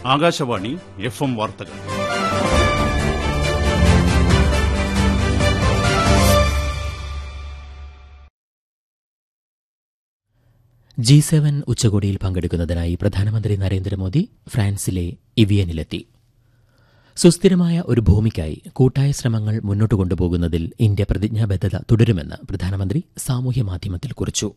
Akashvani F M വാർത്തകൾ G seven ഉച്ചകോടിയിൽ പങ്കെടുക്കുന്നതിനായി പ്രധാനമന്ത്രി നരേന്ദ്രമോദി ഫ്രാൻസിലെ ഇവിയനിലെത്തി സുസ്ഥിരമായ ഒരു ഭൂമിക്കായി കൂട്ടായ ശ്രമങ്ങൾ മുന്നോട്ട് കൊണ്ടുപോകുന്നതിൽ ഇന്ത്യ പ്രതിജ്ഞാബദ്ധത തുടരുമെന്ന് പ്രധാനമന്ത്രി സാമൂഹ്യ മാധ്യമത്തിൽ കുറിച്ചു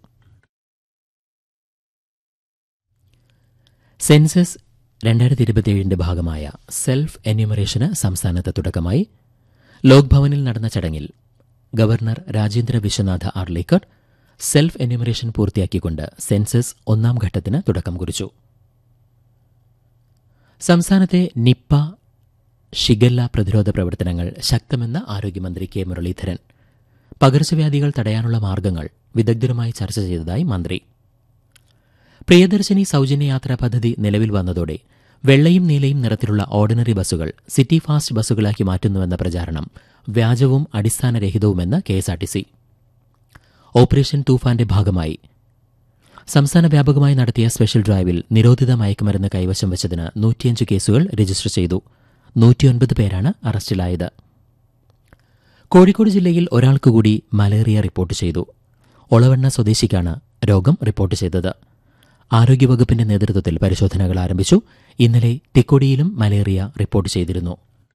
സെൻസസ് രണ്ടായിരത്തി ഇരുപത്തിയേഴിന്റെ ഭാഗമായ സെൽഫ് എന്യൂമറേഷന് സംസ്ഥാനത്ത് തുടക്കമായി ലോക് ഭവനിൽ നടന്ന ചടങ്ങിൽ governor Rajendra Vishwanath Arlekar self enumeration പൂർത്തിയാക്കിക്കൊണ്ട് സെൻസസ് ഒന്നാം ഘട്ടത്തിന് തുടക്കം കുറിച്ചു സംസ്ഥാനത്തെ നിപ്പ ഷിഗല്ല പ്രതിരോധ പ്രവർത്തനങ്ങൾ ശക്തമെന്ന് ആരോഗ്യമന്ത്രി കെ മുരളീധരൻ പകർച്ചവ്യാധികൾ തടയാനുള്ള മാർഗങ്ങൾ വിദഗ്ധരുമായി ചർച്ച ചെയ്തതായി മന്ത്രി പ്രിയദർശിനി സൌജന്യ യാത്രാ പദ്ധതി നിലവിൽ വന്നതോടെ വെള്ളയും നീലയും നിറത്തിലുള്ള ഓർഡിനറി ബസ്സുകൾ സിറ്റി ഫാസ്റ്റ് ബസ്സുകളാക്കി മാറ്റുന്നുവെന്ന പ്രചാരണം വ്യാജവും അടിസ്ഥാനരഹിതവുമെന്ന് കെഎസ്ആർടിസി ഓപ്പറേഷൻ തൂഫാന്റെ ഭാഗമായി സംസ്ഥാന വ്യാപകമായി നടത്തിയ സ്പെഷ്യൽ ഡ്രൈവിൽ നിരോധിത മയക്കുമരുന്ന് കൈവശം വെച്ചതിന് നൂറ്റിയഞ്ച് കേസുകൾ രജിസ്റ്റർ ചെയ്തു നൂറ്റിയൊൻപത് പേരാണ് അറസ്റ്റിലായത് കോഴിക്കോട് ജില്ലയിൽ ഒരാൾക്ക് കൂടി മലേറിയ റിപ്പോർട്ട് ചെയ്തു ഒളവണ്ണ സ്വദേശിക്കാണ് രോഗം റിപ്പോർട്ട് ചെയ്തത് ആരോഗ്യവകുപ്പിന്റെ നേതൃത്വത്തിൽ പരിശോധനകൾ ആരംഭിച്ചു ഇന്നലെ തിക്കൊടിയിലും മലേറിയ റിപ്പോർട്ട് ചെയ്തിരുന്നു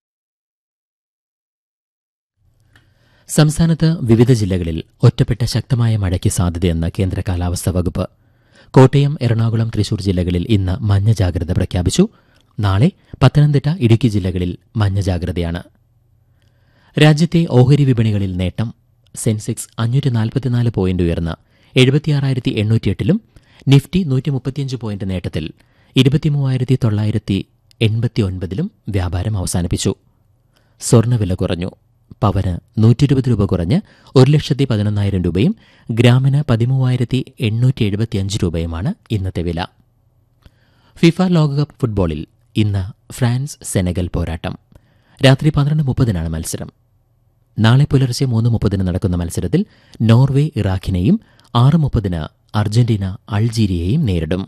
സംസ്ഥാനത്ത് വിവിധ ജില്ലകളിൽ ഒറ്റപ്പെട്ട ശക്തമായ മഴയ്ക്ക് സാധ്യതയെന്ന് കേന്ദ്ര കാലാവസ്ഥാ വകുപ്പ് കോട്ടയം എറണാകുളം തൃശൂർ ജില്ലകളിൽ ഇന്ന് മഞ്ഞ ജാഗ്രത പ്രഖ്യാപിച്ചു നാളെ പത്തനംതിട്ട ഇടുക്കി ജില്ലകളിൽ മഞ്ഞ ജാഗ്രതയാണ് രാജ്യത്തെ ഓഹരി വിപണികളിൽ നേട്ടം സെൻസെക്സ് അഞ്ഞൂറ്റി നാൽപ്പത്തിനാല് പോയിന്റ് ഉയർന്ന് എഴുപത്തിയാറായിരത്തി എണ്ണൂറ്റിയെട്ടിലും നിഫ്റ്റി നൂറ്റി മുപ്പത്തിയഞ്ച് പോയിന്റ് നേട്ടത്തിൽ ഇരുപത്തിമൂവായിരത്തി തൊള്ളായിരത്തി എൺപത്തിയൊൻപതിലും വ്യാപാരം അവസാനിപ്പിച്ചു സ്വർണ്ണവില കുറഞ്ഞു പവന് നൂറ്റിരുപത് രൂപ കുറഞ്ഞ് ഒരു ലക്ഷത്തി പതിനൊന്നായിരം രൂപയും ഗ്രാമിന് പതിമൂവായിരത്തി എണ്ണൂറ്റി എഴുപത്തിയഞ്ച് രൂപയുമാണ് ഇന്നത്തെ വില ഫിഫ ലോകകപ്പ് ഫുട്ബോളിൽ ഇന്ന് ഫ്രാൻസ് സെനഗൽ പോരാട്ടം രാത്രി പന്ത്രണ്ട് മുപ്പതിനാണ് മത്സരം നാളെ പുലർച്ചെ മൂന്ന് മുപ്പതിന് നടക്കുന്ന മത്സരത്തിൽ നോർവേ ഇറാഖിനെയും ആറ് മുപ്പതിന് അർജന്റീന അൾജീരിയയെയും നേരിടും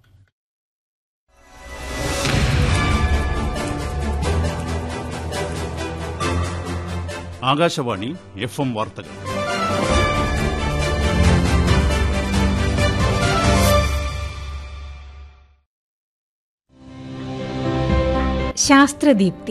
ആകാശവാണി എഫ് എം വാർത്തകൾ ശാസ്ത്രദീപ്തി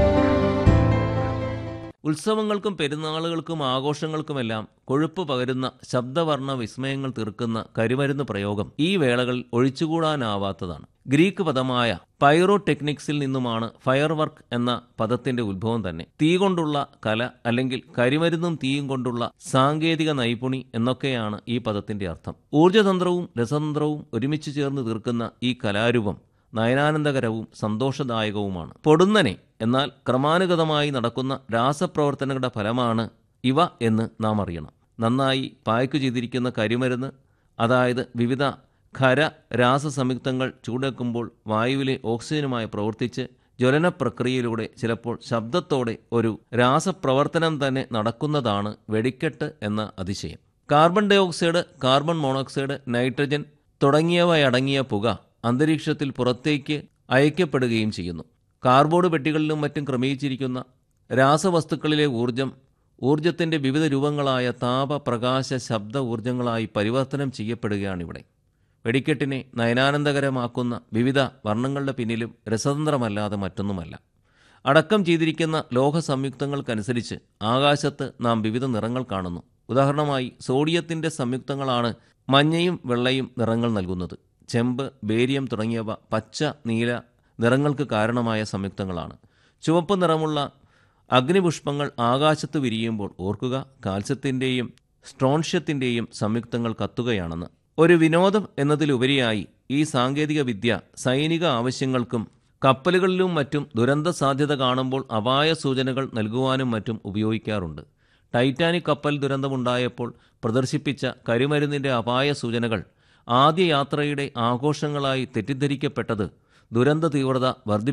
ഉത്സവങ്ങൾക്കും പെരുന്നാളുകൾക്കും ആഘോഷങ്ങൾക്കുമെല്ലാം കൊഴുപ്പ് പകരുന്ന ശബ്ദവർണ്ണ വിസ്മയങ്ങൾ തീർക്കുന്ന കരിമരുന്ന് പ്രയോഗം ഈ വേളകളിൽ ഒഴിച്ചുകൂടാനാവാത്തതാണ് ഗ്രീക്ക് പദമായ പൈറോ ടെക്നിക്സിൽ നിന്നുമാണ് ഫയർ വർക്ക് എന്ന പദത്തിന്റെ ഉത്ഭവം തന്നെ തീ കൊണ്ടുള്ള കല അല്ലെങ്കിൽ കരിമരുന്നും തീയും കൊണ്ടുള്ള സാങ്കേതിക നൈപുണി എന്നൊക്കെയാണ് ഈ പദത്തിന്റെ അർത്ഥം ഊർജതന്ത്രവും രസതന്ത്രവും ഒരുമിച്ച് ചേർന്ന് തീർക്കുന്ന ഈ കലാരൂപം നയനാനന്ദകരവും സന്തോഷദായകവുമാണ് പൊടുന്നനെ എന്നാൽ ക്രമാനുഗതമായി നടക്കുന്ന രാസപ്രവർത്തനങ്ങളുടെ ഫലമാണ് ഇവ എന്ന് നാം അറിയണം നന്നായി പായ്ക്കു ചെയ്തിരിക്കുന്ന കരിമരുന്ന് അതായത് വിവിധ ഖര രാസസംയുക്തങ്ങൾ ചൂടേക്കുമ്പോൾ വായുവിലെ ഓക്സിജനുമായി പ്രവർത്തിച്ച് ജ്വലന പ്രക്രിയയിലൂടെ ചിലപ്പോൾ ശബ്ദത്തോടെ ഒരു രാസപ്രവർത്തനം തന്നെ നടക്കുന്നതാണ് വെടിക്കെട്ട് എന്ന അതിശയം carbon dioxide carbon monoxide nitrogen തുടങ്ങിയവയടങ്ങിയ പുക അന്തരീക്ഷത്തിൽ പുറത്തേക്ക് അയക്കപ്പെടുകയും ചെയ്യുന്നു കാർബോർഡ് പെട്ടികളിലും മറ്റും ക്രമീകരിച്ചിരിക്കുന്ന രാസവസ്തുക്കളിലെ ഊർജം ഊർജത്തിൻ്റെ വിവിധ രൂപങ്ങളായ താപ പ്രകാശ ശബ്ദ ഊർജങ്ങളായി പരിവർത്തനം ചെയ്യപ്പെടുകയാണിവിടെ വെടിക്കെട്ടിനെ നയനാനന്ദകരമാക്കുന്ന വിവിധ വർണ്ണങ്ങളുടെ പിന്നിലും രസതന്ത്രമല്ലാതെ മറ്റൊന്നുമല്ല അടക്കം ചെയ്തിരിക്കുന്ന ലോഹ സംയുക്തങ്ങൾക്കനുസരിച്ച് ആകാശത്ത് നാം വിവിധ നിറങ്ങൾ കാണുന്നു ഉദാഹരണമായി സോഡിയത്തിൻ്റെ സംയുക്തങ്ങളാണ് മഞ്ഞയും വെള്ളയും നിറങ്ങൾ നൽകുന്നത് ചെമ്പ് ബേരിയം തുടങ്ങിയവ പച്ച നീല നിറങ്ങൾക്ക് കാരണമായ സംയുക്തങ്ങളാണ് ചുവപ്പ് നിറമുള്ള അഗ്നിപുഷ്പങ്ങൾ ആകാശത്ത് വിരിയുമ്പോൾ ഓർക്കുക കാൽസ്യത്തിൻ്റെയും സ്ട്രോൺഷ്യത്തിൻ്റെയും സംയുക്തങ്ങൾ കത്തുകയാണെന്ന് ഒരു വിനോദം എന്നതിലുപരിയായി ഈ സാങ്കേതിക വിദ്യ സൈനിക ആവശ്യങ്ങൾക്കും കപ്പലുകളിലും മറ്റും ദുരന്ത സാധ്യത കാണുമ്പോൾ അപായ സൂചനകൾ നൽകുവാനും മറ്റും ഉപയോഗിക്കാറുണ്ട് ടൈറ്റാനിക് കപ്പൽ ദുരന്തമുണ്ടായപ്പോൾ പ്രദർശിപ്പിച്ച കരിമരുന്നിൻ്റെ അപായ സൂചനകൾ ആദ്യ യാത്രയുടെ ആഘോഷങ്ങളായി തെറ്റിദ്ധരിക്കപ്പെട്ടത് ദുരന്ത തീവ്രത വർദ്ധിപ്പിച്ചു